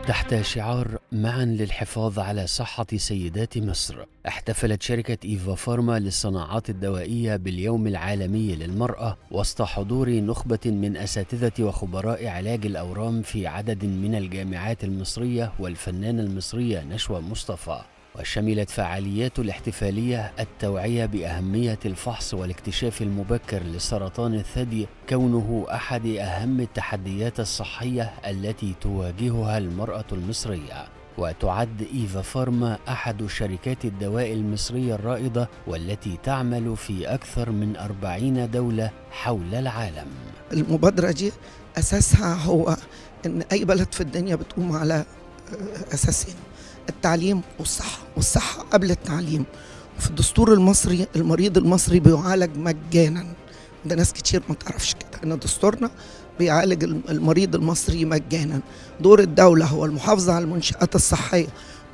تحت شعار معا للحفاظ على صحة سيدات مصر احتفلت شركة إيفا فارما للصناعات الدوائية باليوم العالمي للمرأة وسط حضور نخبة من أساتذة وخبراء علاج الأورام في عدد من الجامعات المصرية والفنانة المصرية نشوى مصطفى وشملت فعاليات الاحتفالية التوعية بأهمية الفحص والاكتشاف المبكر لسرطان الثدي كونه أحد أهم التحديات الصحية التي تواجهها المرأة المصرية وتعد إيفا فارما أحد شركات الدواء المصرية الرائدة والتي تعمل في أكثر من أربعين دولة حول العالم المبادرة دي أساسها هو إن أي بلد في الدنيا بتقوم على أساسين التعليم والصحة والصحة قبل التعليم في الدستور المصري المريض المصري بيعالج مجانا ده ناس كتير ما تعرفش كده ان دستورنا بيعالج المريض المصري مجانا دور الدولة هو المحافظة على المنشآت الصحية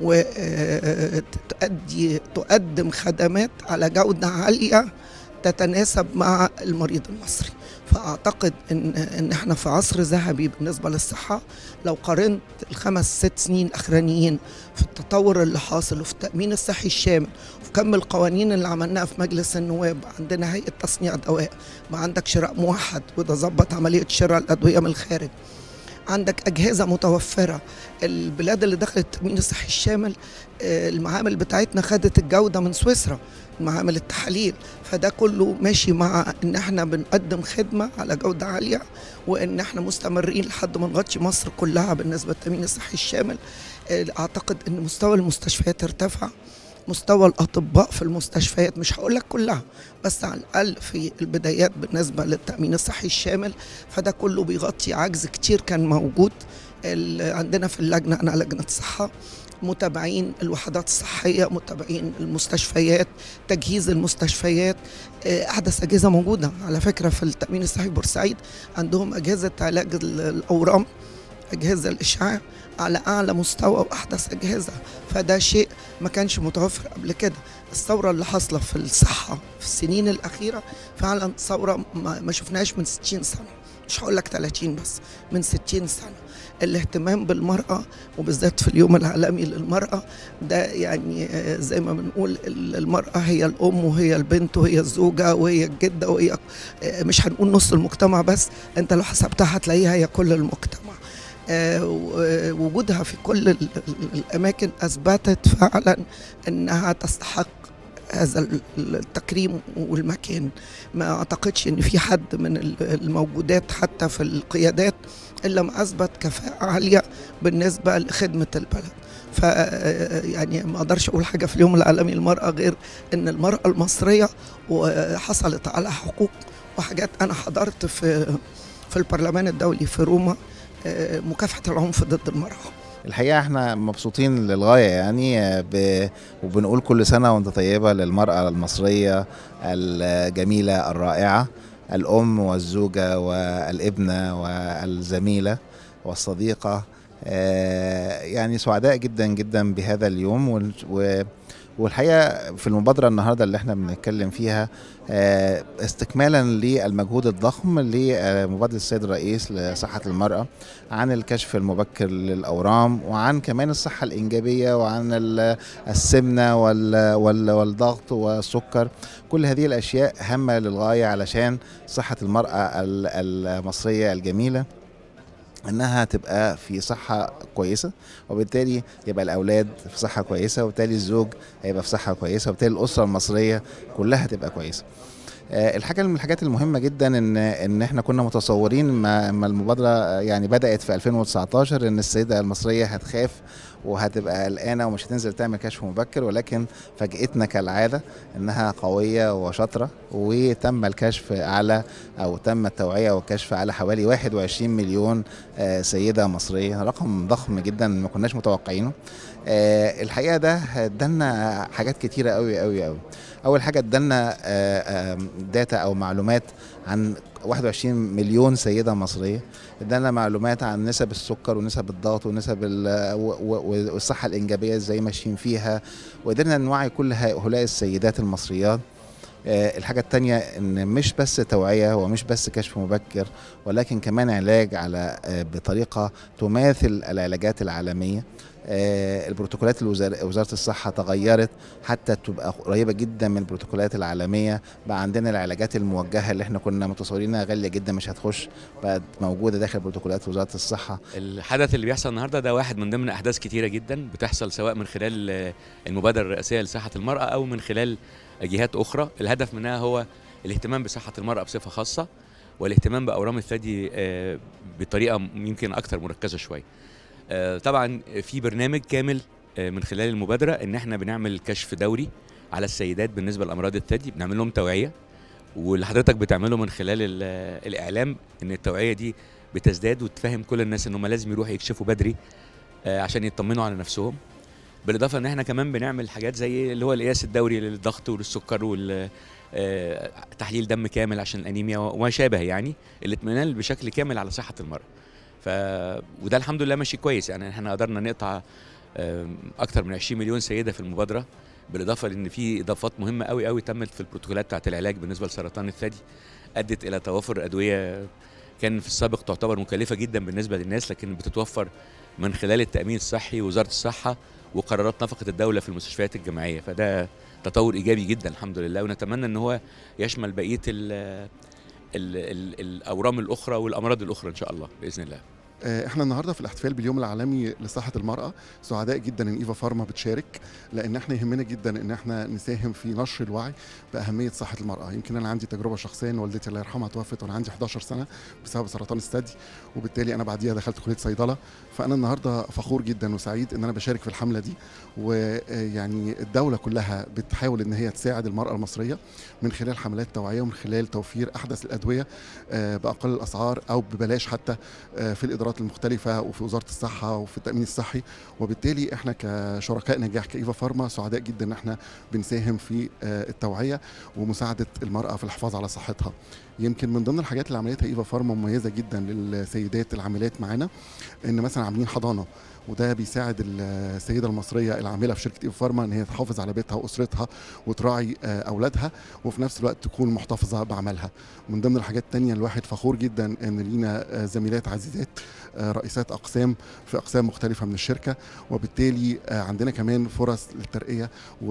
وتؤدي تقدم خدمات على جودة عالية تتناسب مع المريض المصري فاعتقد ان ان احنا في عصر ذهبي بالنسبه للصحه لو قارنت الخمس ست سنين الاخرانيين في التطور اللي حاصل وفي التامين الصحي الشامل وفي كم القوانين اللي عملناها في مجلس النواب عندنا هيئه تصنيع دواء ما عندك شراء موحد وده ظبط عمليه شراء الادويه من الخارج عندك أجهزة متوفرة البلاد اللي دخلت التأمين الصحي الشامل المعامل بتاعتنا خدت الجودة من سويسرا معامل التحاليل فده كله ماشي مع ان احنا بنقدم خدمة على جودة عالية وان احنا مستمرين لحد ما نغطي مصر كلها بالنسبة للتأمين الصحي الشامل اعتقد ان مستوى المستشفيات ارتفع مستوى الاطباء في المستشفيات مش هقول لك كلها بس على الاقل في البدايات بالنسبه للتامين الصحي الشامل فده كله بيغطي عجز كتير كان موجود عندنا في اللجنه انا لجنه الصحه متابعين الوحدات الصحية متابعين المستشفيات تجهيز المستشفيات أحدث أجهزة موجودة على فكرة في التأمين الصحي بورسعيد عندهم أجهزة علاج الأورام أجهزة الإشعاع على أعلى مستوى وأحدث أجهزة فده شيء ما كانش متوفر قبل كده الثورة اللي حاصلة في الصحة في السنين الأخيرة فعلا ثورة ما شفناهاش من 60 سنة مش هقول لك 30 بس من 60 سنة الاهتمام بالمرأة وبالذات في اليوم العالمي للمرأة ده يعني زي ما بنقول المرأة هي الأم وهي البنت وهي الزوجة وهي الجدة وهي مش هنقول نص المجتمع بس أنت لو حسبتها هتلاقيها هي كل المجتمع وجودها في كل الأماكن أثبتت فعلا أنها تستحق هذا التكريم والمكان ما اعتقدش ان في حد من الموجودات حتى في القيادات الا ما اثبت كفاءه عاليه بالنسبه لخدمه البلد ف يعني ما اقدرش اقول حاجه في اليوم العالمي للمراه غير ان المراه المصريه وحصلت على حقوق وحاجات انا حضرت في في البرلمان الدولي في روما مكافحه العنف ضد المراه الحقيقه احنا مبسوطين للغايه يعني ب... وبنقول كل سنه وانت طيبه للمراه المصريه الجميله الرائعه الام والزوجه والابنه والزميله والصديقه يعني سعداء جدا جدا بهذا اليوم و... والحقيقه في المبادره النهارده اللي احنا بنتكلم فيها استكمالا للمجهود الضخم لمبادره السيد الرئيس لصحه المراه عن الكشف المبكر للاورام وعن كمان الصحه الانجابيه وعن السمنه والضغط والسكر كل هذه الاشياء هامه للغايه علشان صحه المراه المصريه الجميله انها تبقى في صحه كويسه وبالتالي يبقى الاولاد في صحه كويسه وبالتالي الزوج هيبقى في صحه كويسه وبالتالي الاسره المصريه كلها تبقى كويسه الحاجه من الحاجات المهمه جدا ان ان احنا كنا متصورين ما المبادره يعني بدات في 2019 ان السيده المصريه هتخاف وهتبقى قلقانه ومش هتنزل تعمل كشف مبكر ولكن فاجئتنا كالعاده انها قويه وشاطره وتم الكشف على او تم التوعيه والكشف على حوالي 21 مليون سيده مصريه رقم ضخم جدا ما كناش متوقعينه الحقيقه ده ادالنا حاجات كتيره قوي قوي قوي اول حاجه ادالنا داتا او معلومات عن 21 مليون سيده مصريه ادانا معلومات عن نسب السكر ونسب الضغط ونسب والصحه الانجابيه ازاي ماشيين فيها وقدرنا نوعي كل هؤلاء السيدات المصريات آه، الحاجة التانية إن مش بس توعية ومش بس كشف مبكر ولكن كمان علاج على آه، بطريقة تماثل العلاجات العالمية آه، البروتوكولات الوزار- وزارة الصحة تغيرت حتى تبقى قريبة جدا من البروتوكولات العالمية بقى عندنا العلاجات الموجهة اللي احنا كنا متصورينها غالية جدا مش هتخش بقت موجودة داخل بروتوكولات وزارة الصحة الحدث اللي بيحصل النهارده ده واحد من ضمن احداث كتيره جدا بتحصل سواء من خلال آه، المبادره الرئاسيه لصحه المراه او من خلال جهات اخرى الهدف منها هو الاهتمام بصحه المراه بصفه خاصه والاهتمام باورام الثدي آه، بطريقه يمكن اكثر مركزه شويه آه، طبعا في برنامج كامل آه، من خلال المبادره ان احنا بنعمل كشف دوري على السيدات بالنسبه لامراض الثدي بنعمل لهم توعيه واللي حضرتك بتعمله من خلال ال- الاعلام ان التوعيه دي بتزداد وتفهم كل الناس ان هم لازم يروحوا يكشفوا بدري آه، عشان يطمنوا على نفسهم بالاضافه ان احنا كمان بنعمل حاجات زي اللي هو القياس الدوري للضغط وللسكر وال آه، تحليل دم كامل عشان الانيميا وما شابه يعني الاطمئنان بشكل كامل على صحه المراه ف وده الحمد لله ماشي كويس يعني احنا قدرنا نقطع آم، اكتر من 20 مليون سيده في المبادره بالاضافه لان في اضافات مهمه قوي قوي تمت في البروتوكولات بتاعت العلاج بالنسبه لسرطان الثدي ادت الى توافر ادويه كان في السابق تعتبر مكلفه جدا بالنسبه للناس لكن بتتوفر من خلال التامين الصحي ووزاره الصحه وقرارات نفقه الدوله في المستشفيات الجامعيه فده تطور ايجابي جدا الحمد لله ونتمنى ان هو يشمل بقيه ال ال ال الاورام الاخرى والامراض الاخرى ان شاء الله باذن الله آه، احنا النهارده في الاحتفال باليوم العالمي لصحه المراه سعداء جدا ان ايفا فارما بتشارك لان احنا يهمنا جدا ان احنا نساهم في نشر الوعي باهميه صحه المراه يمكن انا عندي تجربه شخصيه ان والدتي الله يرحمها توفت وانا عندي 11 سنه بسبب سرطان الثدي وبالتالي انا بعديها دخلت كليه صيدله فانا النهارده فخور جدا وسعيد ان انا بشارك في الحمله دي ويعني الدوله كلها بتحاول ان هي تساعد المراه المصريه من خلال حملات توعيه ومن خلال توفير احدث الادويه آه، باقل الاسعار او ببلاش حتى آه، في الادارات المختلفه وفي وزاره الصحه وفي التامين الصحي وبالتالي احنا كشركاء نجاح كايفا فارما سعداء جدا ان احنا بنساهم في آه، التوعيه ومساعده المراه في الحفاظ على صحتها يمكن من ضمن الحاجات اللي عملتها ايفا فارما مميزه جدا للسيدات العاملات معانا ان مثلا عاملين حضانه وده بيساعد السيده المصريه العامله في شركه ايفا فارما ان هي تحافظ على بيتها واسرتها وتراعي آه، اولادها وفي نفس الوقت تكون محتفظه بعملها من ضمن الحاجات التانية الواحد فخور جدا ان لينا آه، زميلات عزيزات آه، رئيسات اقسام في اقسام مختلفه من الشركه وبالتالي آه، عندنا كمان فرص للترقيه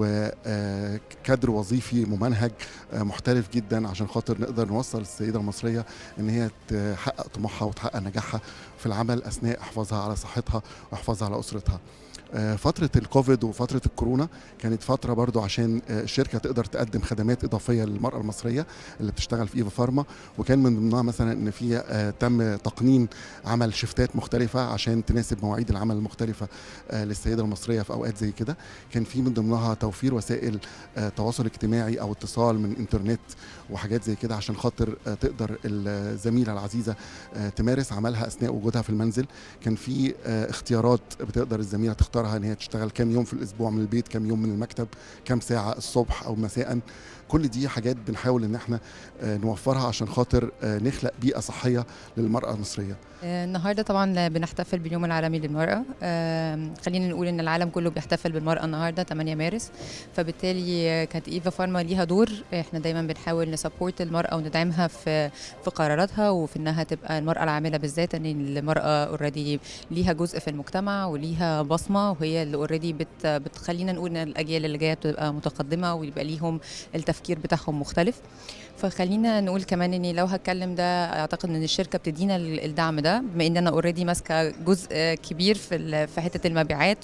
وكادر وظيفي ممنهج آه، محترف جدا عشان خاطر نقدر نوصل السيده المصريه ان هي تحقق طموحها وتحقق نجاحها في العمل اثناء حفاظها على صحتها وحفاظها على اسرتها آه، فترة الكوفيد وفترة الكورونا كانت فترة برضو عشان آه، الشركة تقدر تقدم خدمات إضافية للمرأة المصرية اللي بتشتغل في إيفا فارما وكان من ضمنها مثلا إن في آه، تم تقنين عمل شفتات مختلفة عشان تناسب مواعيد العمل المختلفة آه، للسيدة المصرية في أوقات زي كده كان في من ضمنها توفير وسائل آه، تواصل اجتماعي أو اتصال من إنترنت وحاجات زي كده عشان خاطر آه، تقدر الزميلة العزيزة آه، تمارس عملها أثناء وجودها في المنزل كان في آه، اختيارات بتقدر الزميلة تختارها ان هي تشتغل كام يوم في الاسبوع من البيت كام يوم من المكتب كام ساعة الصبح او مساء كل دي حاجات بنحاول ان احنا آه، نوفرها عشان خاطر آه، نخلق بيئة صحية للمرأة المصرية آه، النهارده طبعا بنحتفل باليوم العالمي للمرأة آم، خلينا نقول ان العالم كله بيحتفل بالمرأة النهارده 8 مارس فبالتالي آه، كانت ايفا فارما ليها دور احنا دايما بنحاول نسبورت المرأة وندعمها في في قراراتها وفي انها تبقى المرأة العاملة بالذات ان المرأة اوريدي ليها جزء في المجتمع وليها بصمة وهي اللي اوريدي بت بتخلينا نقول ان الاجيال اللي جايه بتبقى متقدمة ويبقى ليهم التفكير بتاعهم مختلف فخلينا نقول كمان اني لو هتكلم ده اعتقد ان الشركه بتدينا ال- الدعم ده بما ان انا اوريدي ماسكه جزء كبير في ال- في حته المبيعات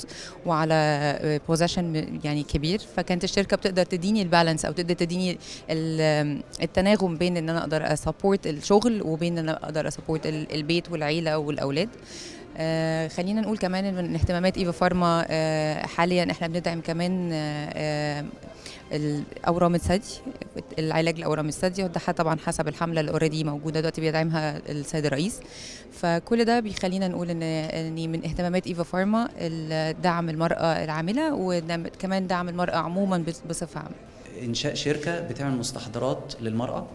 وعلى بوزيشن يعني كبير فكانت الشركه بتقدر تديني البالانس او تقدر تديني ال- التناغم بين ان انا اقدر اسبورت الشغل وبين ان انا اقدر اسبورت البيت والعيله والاولاد آه خلينا نقول كمان ان من اهتمامات ايفا فارما آه حاليا احنا بندعم كمان آه آه الاورام الثدي العلاج لاورام الثدي وده ح- طبعا حسب الحمله اللي اوريدي موجوده دلوقتي بيدعمها السيد الرئيس فكل ده بيخلينا نقول ان ان من اهتمامات ايفا فارما ال- دعم المراه العامله وكمان دعم المراه عموما بص- بصفه عامه انشاء شركه بتعمل مستحضرات للمراه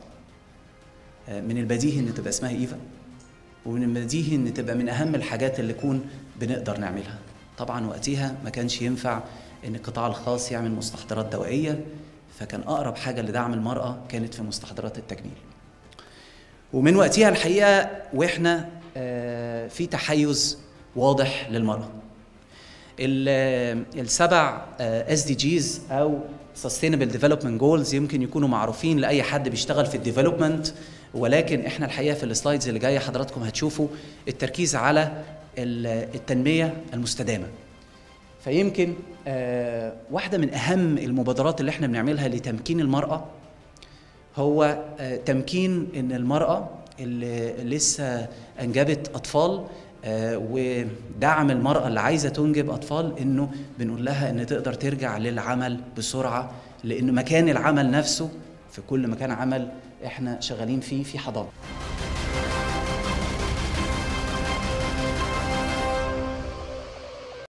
آه، من البديهي ان تبقى اسمها ايفا ومن البديهي ان تبقى من اهم الحاجات اللي نكون بنقدر نعملها طبعا وقتها ما كانش ينفع ان القطاع الخاص يعمل مستحضرات دوائيه فكان اقرب حاجه لدعم المراه كانت في مستحضرات التجميل ومن وقتها الحقيقه واحنا آه، في تحيز واضح للمراه ال- السبع اس دي جيز او Sustainable Development Goals يمكن يكونوا معروفين لاي حد بيشتغل في الديفلوبمنت ولكن احنا الحقيقه في السلايدز اللي جايه حضراتكم هتشوفوا التركيز على ال- التنميه المستدامه فيمكن آه، واحده من اهم المبادرات اللي احنا بنعملها لتمكين المراه هو آه، تمكين ان المراه اللي لسه انجبت اطفال آه، ودعم المراه اللي عايزه تنجب اطفال انه بنقول لها ان تقدر ترجع للعمل بسرعه لان مكان العمل نفسه في كل مكان عمل احنا شغالين فيه في حضانه